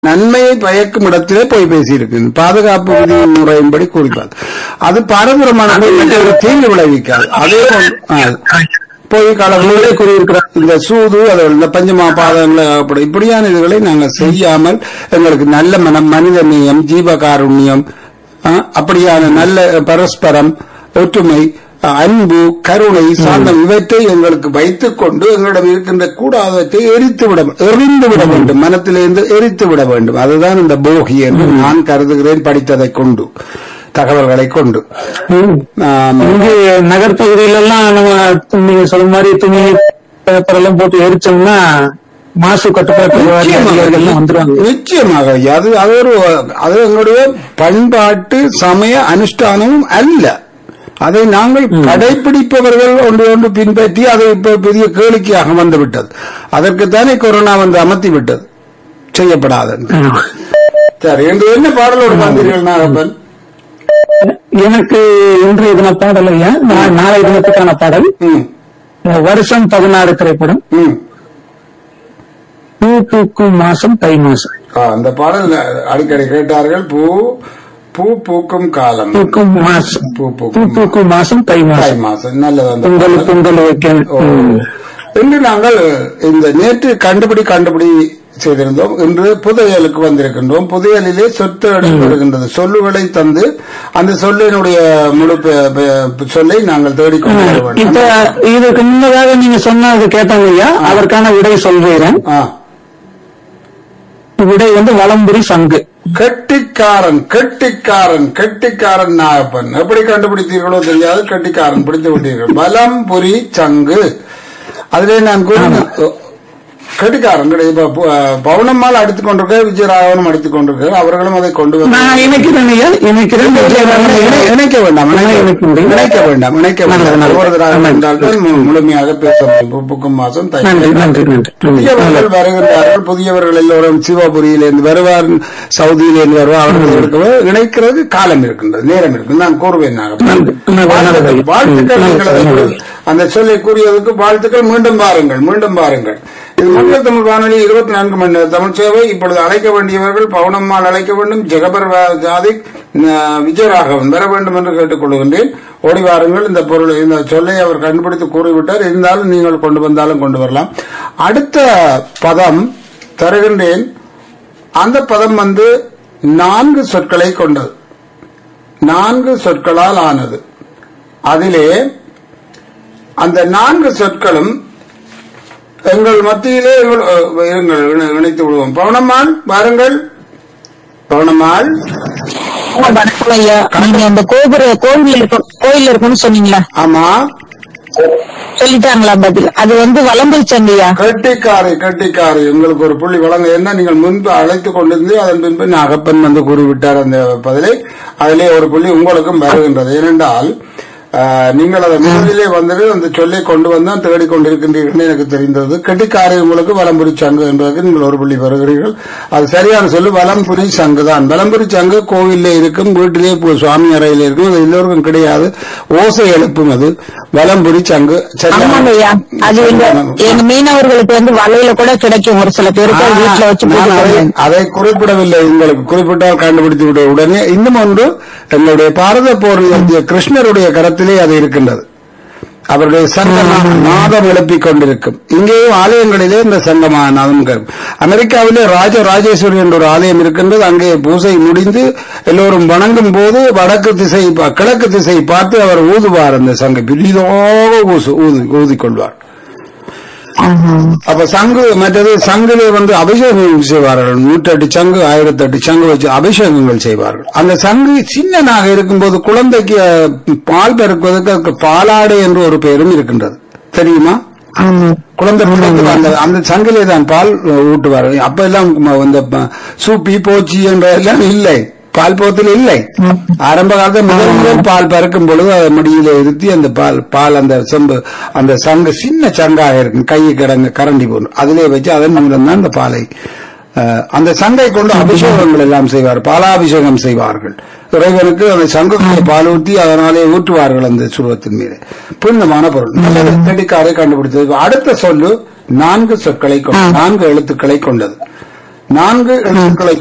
நன்மையை பயக்கும் இடத்திலே போய் பேசியிருக்கு பாதுகாப்பு விதியின் முறையின்படி கூறிப்பார் அது பாரம்பரியமான ஒரு தீங்கு விளைவிக்காது அதே போன்று ஆ, போய் காலங்களே கூறியிருக்கிறார் இந்த சூது அது இந்த பஞ்சமா பாதங்களை அப்படி இப்படியான இதுகளை நாங்கள் செய்யாமல் எங்களுக்கு நல்ல மனம் மனித நேயம் ஜீவகாருண்யம் ஆ, அப்படியான நல்ல பரஸ்பரம் ஒற்றுமை அன்பு கருணை சாந்தம் இவற்றை எங்களுக்கு வைத்துக் கொண்டு எங்களிடம் இருக்கின்ற கூடாதத்தை எரித்து விட எறிந்து விட வேண்டும் மனத்திலிருந்து எரித்து விட வேண்டும் அதுதான் இந்த போகி என்று நான் கருதுகிறேன் படித்ததை கொண்டு தகவல்களை கொண்டு ஆம், இங்கு நகர்ப்பகுதியில எல்லாம் நம்ம நீங்க சொல்ற மாதிரி துணி பேப்பர் எல்லாம் போட்டு எரிச்சோம்னா மாசு கட்டுப்பாட்டு வாரிய அதிகாரிகள் எல்லாம் வந்துருவாங்க நிச்சயமாக ஐயா. அது அது ஒரு அது எங்களுடைய பண்பாட்டு சமய அனுஷ்டானமும் அல்ல அதை நாங்கள் கடைபிடிப்பவர்கள் ஒன்று ஒன்று பின்பற்றி அதை இப்ப பெரிய கேளிக்கையாக வந்துவிட்டது அதற்குத்தானே கொரோனா வந்து அமர்த்தி விட்டது செய்யப்படாது சரி என்று என்ன பாடலோடு வந்தீர்கள் நாகப்பன் எனக்கு இன்றைய தின பாடல் ஐயா நா- நாளைய தினத்துக்கான பாடல் ம் வருஷம் பதினாறு திரைப்படம் ம் பூ பூக்கும் மாசம் தை மாசம் ஆ, அந்த பாடல் அடிக்கடி கேட்டார்கள் பூ பூ பூக்கும் காலம் பூக்கும் மாசம் பூ பூ பூக்கும் பூக்கும் மாசம் தை தை மாசம் மாசம் நல்லது அந்த பொங்கல் பாடல். பொங்கல் வைக்க ஓ. இன்று நாங்கள் இந்த நேற்று கண்டுபிடி கண்டுபிடி செய்திருந்தோம் இன்று புதையலுக்கு வந்திருக்கின்றோம் புதையலிலே சொத்து வருகின்றது சொல்லுகளை தந்து அந்த சொல்லினுடைய முழு பெ- பெ- சொல்லை நாங்கள் தேடிக்கொண்டு வர இப்ப வேண்டும் இதுக்கு முன்னதாக நீங்க சொன்னது கேட்டாங்க ஐயா அதற்கான விடை சொல்கிறேன் ஆ. விடை வந்து வலம்புரி சங்கு கெட்டிக்காரன் கெட்டிக்காரன் கெட்டிக்காரன் நாகப்பன் எப்படி கண்டுபிடித்தீர்களோ தெரியாது கெட்டிக்காரன் பிடித்து விட்டீர்கள் பலம் புரி சங்கு அதிலே நான் கூறினேன் கெட்டிக்காரன் கிடையாது. இப்ப பு- பவுனம்மாள் அடித்துக் கொண்டிருக்க விஜயராகவனும் அடித்துக் கொண்டிருக்க அவர்களும் அதை கொண்டு வந்து நான் இணைக்கிறேன் ஐயா இணைக்கிறேன் விஜயராகவன் இணை- இணைக்க வேண்டாம் இணைக்க- இணைக்க முடியும். இணைக்க வேண்டாம் இணைக்க நல்லது, வேண்டாம் நல்லது. ஒவ்வொருவராக என்றால்தான் மு- முழுமையாக பேச முடியும் புப்புக்கும் மாசம் தை நன்றி நன்றி நன்றி புதியவர்கள் வருகின்றார்கள் புதியவர்கள் எல்லோரும் சிவபுரியிலிருந்து வருவார் சவுதியிலிருந்து வருவார் அவர்கள் இருக்கவே இணைக்கிறது காலம் இருக்கின்றது நேரம் இருக்கு நான் கூறுவேன் நன்றி. நல்லது, நாங்கள் நல்லது. வாழ்த்துக்கள் ம், நீங்கள் அதை நல்லது. கூறி- அந்த சொல்லை கூறியதற்கு வாழ்த்துக்கள் மீண்டும் பாருங்கள் மீண்டும் பாருங்கள் இது முன்னில் தமிழ் வானொலி இருபத்தி நான்கு மணி நேர தமிழ் சேவை இப்பொழுது அழைக்க வேண்டியவர்கள் பவுனம்மாள் அழைக்க வேண்டும் ஜெகபர் ஜாதிக் அஹ், விஜயராகவன் வர வேண்டும் என்று கேட்டுக் கொள்கின்றேன் ஓடி வாருங்கள் இந்த பொருள் இந்த சொல்லை அவர் கண்டுபிடித்து கூறிவிட்டார் இருந்தாலும் நீங்கள் கொண்டு வந்தாலும் கொண்டு வரலாம் அடுத்த பதம் தருகின்றேன் அந்த பதம் வந்து நான்கு சொற்களை கொண்டது நான்கு சொற்களால் ஆனது அதிலே அந்த நான்கு சொற்களும் எங்கள் மத்தியிலே எங்கள், அஹ், இருங்கள் இணை- இணைத்து விடுவோம் பவனம்மாள் வாருங்கள் பவனம்மாள் வணக்கம் ஐயா நீங்க அந்த கோபுர கோவில் இருக்கும் கோயில் இருக்கும்னு சொன்னீங்களா ஆமா சொல்லிட்டாங்களா பதில் அது வந்து வலம்புரி சங்கையா கட்டிக்காரை கட்டிக்காரை உங்களுக்கு ஒரு புள்ளி வழங்க என்ன நீங்கள் முன்பு அழைத்துக் கொண்டிருந்து அதன் பின்பு நாகப்பன் வந்து கூறிவிட்டார் அந்த பதிலை அதிலே ஒரு புள்ளி உங்களுக்கும் வருகின்றது ஏனென்றால் ஆஹ், நீங்கள் அதை முதலிலே வந்துட்டு அந்த சொல்லை கொண்டு வந்தான் தேடிக் கொண்டிருக்கின்றீர்கள் எனக்கு தெரிந்தது கெட்டிக்காரை உங்களுக்கு வலம்புரி சங்கு என்பதற்கு நீங்கள் ஒரு புள்ளி வருகிறீர்கள் அது சரியான சொல்லு வலம்புரி சங்கு தான் வலம்புரி சங்கு கோவிலே இருக்கும் வீட்டிலே பு- சுவாமி அறையில இருக்கும் அது எல்லோருக்கும் கிடையாது ஓசை எழுப்பும் அது வலம்புரி சங்கு ஆமாங்க ஐயா அது எங்க எங்க மீனவர்களுக்கு வந்து வலையில கூட கிடைக்கும் ஒரு சில பேருக்கு அது வீட்டுல வச்சு நான் அதை- போட்டுக்கிறாங்க. அதை குறிப்பிடவில்லை உங்களுக்கு குறிப்பிட்டால் கண்டுபிடித்து விட உடனே இன்னும் ஒன்று எங்களுடைய பாரத போர் நடத்திய கிருஷ்ணருடைய கரத்திலே அது இருக்கின்றது அவருடைய சங்கமா நாதம் எழுப்பிக் கொண்டிருக்கும் இங்கேயும் ஆலயங்களிலே இந்த சங்கமா நாதம் கேட்கும். அமெரிக்காவிலே ராஜ ராஜேஸ்வரி என்ற ஒரு ஆலயம் இருக்கின்றது அங்கே பூசை முடிந்து எல்லோரும் வணங்கும் போது வடக்கு திசை பா- கிழக்கு திசை பார்த்து அவர் ஊதுவார் அந்த சங்க பெரிதாக ஊசு ஊதி ஊதிக்கொள்வார் ஆஹா. அப்ப சங்கு மற்றது சங்குலே வந்து அபிஷேகம் செய்வார்கள் நூற்றெட்டு சங்கு ஆயிரத்தி எட்டு சங்கு வச்சு அபிஷேகங்கள் செய்வார்கள் அந்த சங்கு சின்னனாக இருக்கும்போது குழந்தைக்கு அஹ், பால் பெருக்குவதற்கு அதுக்கு பாலாடை என்று ஒரு பெயரும் இருக்கின்றது தெரியுமா ஆமா. குழந்தை பிள்ளைக்கு அந்த அந்த சங்கிலே தான் பால் ஊட்டுவார்கள் அப்ப எல்லாம் ம- இந்த ப- சூப்பி போச்சி என்ற எல்லாம் இல்லை பால் போத்தில் இல்லை ஆரம்ப காலத்தில் முதல் முதல் பால் பறக்கும் பொழுது அதை மடியில இருத்தி அந்த பால் பால் அந்த செம்பு அந்த சங்கு சின்ன சங்காக இருக்கும் கை கிடங்கு கரண்டி போன்று அதிலே வச்சு அதன் மூலம் தான் அந்த பாலை அஹ், அந்த சங்கை கொண்டு அபிஷேகங்கள் எல்லாம் செய்வார் பாலாபிஷேகம் செய்வார்கள் இறைவனுக்கு அந்த சங்குகளை பால் ஊற்றி அதனாலே ஊற்றுவார்கள் அந்த சுருவத்தின் மீது புனிதமான பொருள் நல்லது கெட்டிக்காரை கண்டுபிடித்தது அடுத்த சொல்லு நான்கு சொற்களை கொண்டது நான்கு எழுத்துக்களை கொண்டது நான்கு எழுத்துக்களை